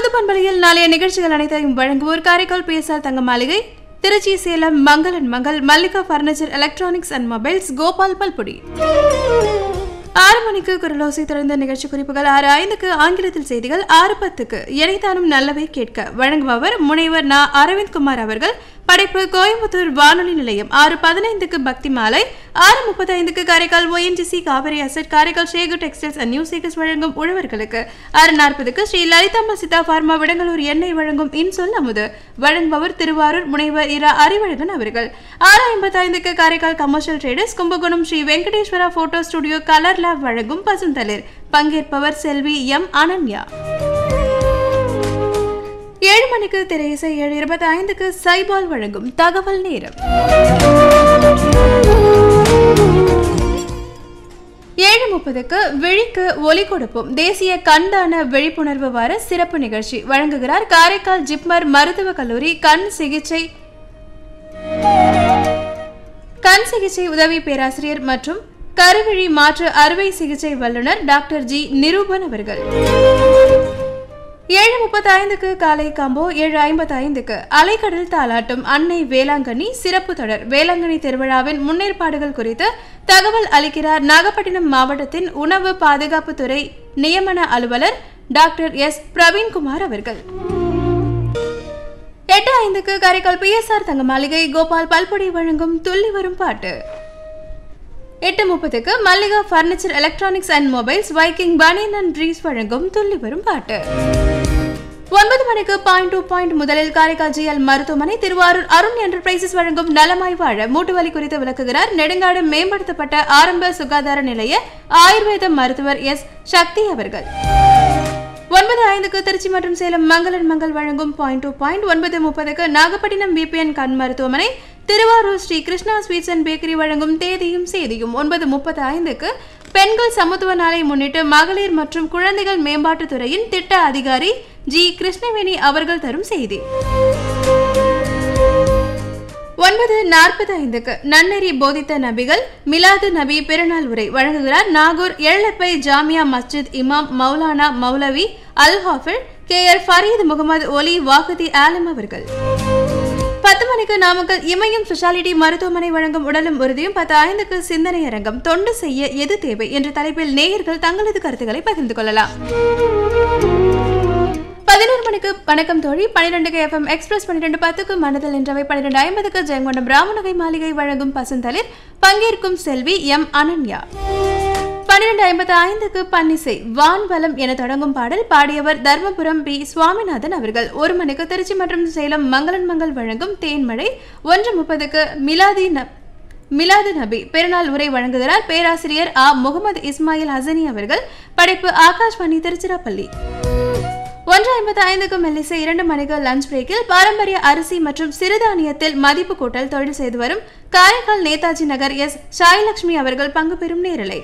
நமது பண்பலையில் நாளைய நிகழ்ச்சிகள் அனைத்தையும் வழங்குவோர் காரைக்கால் பிஎஸ்ஆர் தங்க மாளிகை திருச்சி சேலம் மங்களன் Mangal Mallika furniture electronics and mobiles Gopal பல்புடி ஆறு மணிக்கு குரலோசை தொடர்ந்த நிகழ்ச்சி குறிப்புகள் ஆறு ஐந்துக்கு ஆங்கிலத்தில் செய்திகள் ஆறு பத்துக்கு இணைத்தானும் நல்லவை கேட்க வழங்குபவர் முனைவர் நா அரவிந்த் குமார் அவர்கள் படைப்பு கோயம்புத்தூர் வானொலி நிலையம் ஆறு பதினைந்துக்கு பக்தி மாலை ஆறு முப்பத்தைந்துக்கு Karaikal ONGC Cauvery asset Karaikal Sheku textiles and new சேகர்ஸ் வழங்கும் உழவர்களுக்கு ஆறு நாற்பதுக்கு ஸ்ரீ லலிதாம்பா சித்தா பார்மா விடங்களூர் எண்ணெய் வழங்கும் இன்சொல் அமுது வழங்குபவர் திருவாரூர் முனைவர் இரா அறிவழகன் அவர்கள் ஆறு ஐம்பத்தைந்துக்கு Karaikal commercial traders Kumbakonam Sri Venkateswara photo studio colour lab வழங்கும் பசுந்தளிர் பங்கேற்பவர் செல்வி எம் அனன்யா ஏழு மணிக்கு திரையிசை ஏழு இருபத்தி ஐந்துக்கு சைபால் வழங்கும் தகவல் நேரம் ஏழு முப்பதுக்கு விழிக்கு ஒலி கொடுப்போம் தேசிய கண்தான விழிப்புணர்வு வார சிறப்பு நிகழ்ச்சி வழங்குகிறார் காரைக்கால் ஜிப்மர் மருத்துவக் கல்லூரி கண் சிகிச்சை கண் சிகிச்சை உதவி பேராசிரியர் மற்றும் கருவிழி மாற்று அறுவை சிகிச்சை வல்லுநர் டாக்டர் ஜி நிரூபன் அவர்கள் ஏழு முப்பத்தி ஐந்துக்கு காலை காம்போ ஏழு ஐம்பத்தி ஐந்துக்கு அலைக்கடல் தாலாட்டும் அன்னை வேளாங்கண்ணி சிறப்பு தொடர் வேளாங்கண்ணி திருவிழாவின் முன்னேற்பாடுகள் குறித்து தகவல் அளிக்கிறார் நாகப்பட்டினம் மாவட்டத்தின் உணவு பாதுகாப்புத்துறை நியமன அலுவலர் டாக்டர் எஸ் பிரவீன்குமார் அவர்கள் எட்டு ஐந்துக்கு காரைக்கால் பிஎஸ்ஆர் தங்க மாளிகை கோபால் பல்பொடி வழங்கும் துள்ளி வரும் பாட்டு எட்டு முப்பதுக்கு Mallika furniture electronics and mobiles Viking banian and trees வழங்கும் துள்ளி வரும் பாட்டு ஒன்பது மணிக்கு பாயிண்ட் டூ பாயிண்ட் முதலில் காரைக்கால் ஜிஎல் மருத்துவமனை திருவாரூர் அருண் என்டர்பிரைசஸ் வழங்கும் நலமாய் வாழ மூட்டுவலி குறித்து விளக்குகிறார் நெடுங்காடு மேம்படுத்தப்பட்ட ஆரம்ப சுகாதார நிலைய ஆயுர்வேத மருத்துவர் எஸ் சக்தி அவர்கள் ஒன்பது ஐந்துக்கு திருச்சி மற்றும் சேலம் மங்களன் மங்கள் வழங்கும் பாயிண்ட் டூ பாயிண்ட் ஒன்பது முப்பதுக்கு நாகப்பட்டினம் பிபிஎன் கண் மருத்துவமனை Thiruvarur Sri Krishna sweets and bakery வழங்கும் தேதியும் சேதியும் ஒன்பது முப்பது ஐந்துக்கு பெண்கள் சமத்துவ நாளை முன்னிட்டு மகளிர் மற்றும் குழந்தைகள் மேம்பாட்டுத் துறையின் திட்ட அதிகாரி ஜி கிருஷ்ணவேணி அவர்கள் தரும் செய்தி ஒன்பது நாற்பது ஐந்துக்கு நன்னெறி போதித்த நபிகள் மிலாது நபி பெருநாள் உரை வழங்குகிறார் நாகூர் எழலப்பை ஜாமியா மஸ்ஜித் இமாம் மௌலானா மௌலவி அல் ஹாஃபில் கே ஆர் ஃபரீத் முகமது ஒலி வாகுதி ஆலம் அவர்கள் பத்து மணிக்கு நாமக்கல் இமயம் ஸ்பெஷாலிட்டி மருத்துவமனை வழங்கும் உடலும் உறுதியும் பத்து ஐந்துக்கு சிந்தனை அரங்கம் தொண்டு செய்ய எது தேவை என்ற தலைப்பில் நேயர்கள் தங்களது கருத்துக்களை பகிர்ந்து கொள்ளலாம் பதினோரு மணிக்கு வணக்கம் தோழி பன்னிரெண்டுக்கு எஃப்எம் எக்ஸ்பிரஸ் பன்னிரெண்டு பத்துக்கு மனதில் என்றவை பன்னிரெண்டு ஐம்பதுக்கு ஜெயங்கொண்டம் ராமநகை மாளிகை வழங்கும் பசுந்தளிர் பங்கேற்கும் செல்வி எம் அனன்யா பன்னிரெண்டு ஐம்பத்தி ஐந்துக்கு பன்னிசை வான்வலம் என தொடங்கும் பாடல் பாடியவர் தர்மபுரம் பி சுவாமிநாதன் அவர்கள் ஒரு மணிக்கு திருச்சி மற்றும் சேலம் மங்களன் மங்கள் வழங்கும் தேன்மழை ஒன்று முப்பதுக்கு மிலாதி ந மிலாது நபி பெருநாள் உரை வழங்குகிறார் பேராசிரியர் ஆ முகமது இஸ்மாயில் ஹசனி அவர்கள் படைப்பு ஆகாஷ்வாணி திருச்சிராப்பள்ளி ஒன்று ஐம்பத்தி ஐந்துக்கு மெல்லிசை இரண்டு மணிக்கு லஞ்ச் பிரேக்கில் பாரம்பரிய அரிசி மற்றும் சிறுதானியத்தில் மதிப்பு கூட்டல் தொழில் செய்து வரும் காரைக்கால் நேதாஜி நகர் எஸ் சாய்லட்சுமி அவர்கள் பங்கு பெறும் நேரலை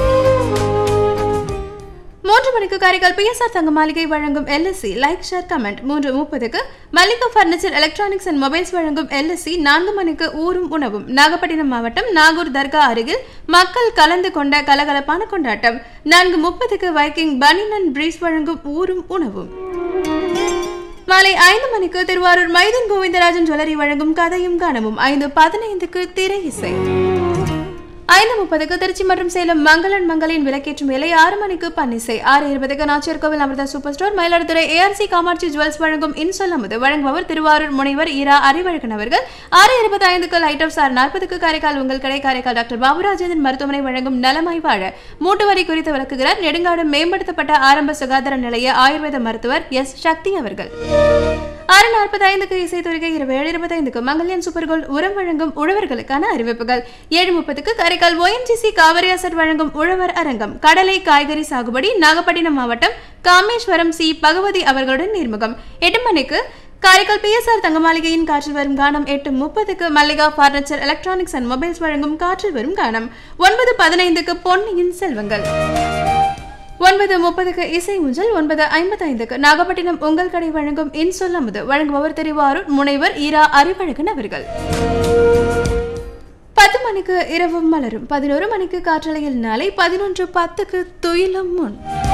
மூன்று மணிக்கு காரைக்கால் பிஎஸ்ஆர் தங்க மாளிகை வழங்கும் எல்எஸ்சி லைக் ஷேர் கமெண்ட் மூன்று முப்பதுக்கு Mallika furniture electronics and mobiles வழங்கும் எல்எஸ்சி நான்கு மணிக்கு ஊரும் உணவும் நாகப்பட்டினம் மாவட்டம் நாகூர் தர்கா அருகில் மக்கள் கலந்து கொண்ட கலகலப்பான கொண்டாட்டம் நான்கு முப்பதுக்கு வைக்கிங் பனின் அண்ட் பிரீஸ் வழங்கும் ஊரும் உணவும் மாலை ஐந்து மணிக்கு திருவாரூர் மைதன் கோவிந்தராஜன் ஜுவல்லரி வழங்கும் கதையும் காணவும் ஐந்து பதினைந்துக்கு திரை இசை ஐந்து முப்பதுக்கு திருச்சி மற்றும் சேலம் மங்களன் மங்களின் விளக்கேற்றும் வேலை ஆறு மணிக்கு பன்னிசை ஆறு இருபதுக்கு Nachiyar Kovil Amirtha super store Mayiladuthurai ARC Kamatchi jewels வழங்கும் இன்சொல் அமுது வழங்குபவர் திருவாரூர் முனைவர் இரா அறிவழகன் அவர்கள் ஆறு இருபத்தி ஐந்துக்கு லைட் ஆஃப் சார் நாற்பதுக்கு காரைக்கால் உங்கள் கடை காரைக்கால் டாக்டர் பாபுராஜேந்திரன் மருத்துவமனை வழங்கும் நலமாய் வாழ மூட்டு வரி குறித்து விளக்குகிறார் நெடுங்காடு மேம்படுத்தப்பட்ட ஆரம்ப சுகாதார நிலைய ஆயுர்வேத மருத்துவர் எஸ் சக்தி அவர்கள் ஆறு நாற்பத்தி ஐந்துக்கு இசைத்துறைக்கு இரவு ஏழு இருபத்தைந்துக்கு மங்கல்யான் சூப்பர் கோல்ட் உரம் வழங்கும் உழவர்களுக்கான அறிவிப்புகள் ஏழு முப்பதுக்கு காரைக்கால் ஒஎன்ஜிசி காவிரி அசட் வழங்கும் உழவர் அரங்கம் கடலை காய்கறி சாகுபடி நாகப்பட்டினம் மாவட்டம் காமேஸ்வரம் சி பகவதி அவர்களுடன் நேர்முகம் எட்டு மணிக்கு காரைக்கால் பிஎஸ்ஆர் தங்க மாளிகையின் காற்றில் வரும் கானம் எட்டு முப்பதுக்கு Mallika furniture electronics and mobiles வழங்கும் காற்றில் வரும் கானம் ஒன்பது பதினைந்துக்கு பொன்னியின் செல்வங்கள் ஒன்பது முப்பதுக்கு இசை ஊஞ்சல் ஒன்பது ஐம்பத்தி ஐந்துக்கு நாகப்பட்டினம் உங்கள் கடை வழங்கும் இன்சொல் அமுது வழங்குபவர் தெரிவாரூர் முனைவர் ஈரா அறிவழகன் அவர்கள் பத்து மணிக்கு இரவும் மலரும் பதினோரு மணிக்கு காற்றலையில் நாளை பதினொன்று பத்துக்கு துயிலும் முன்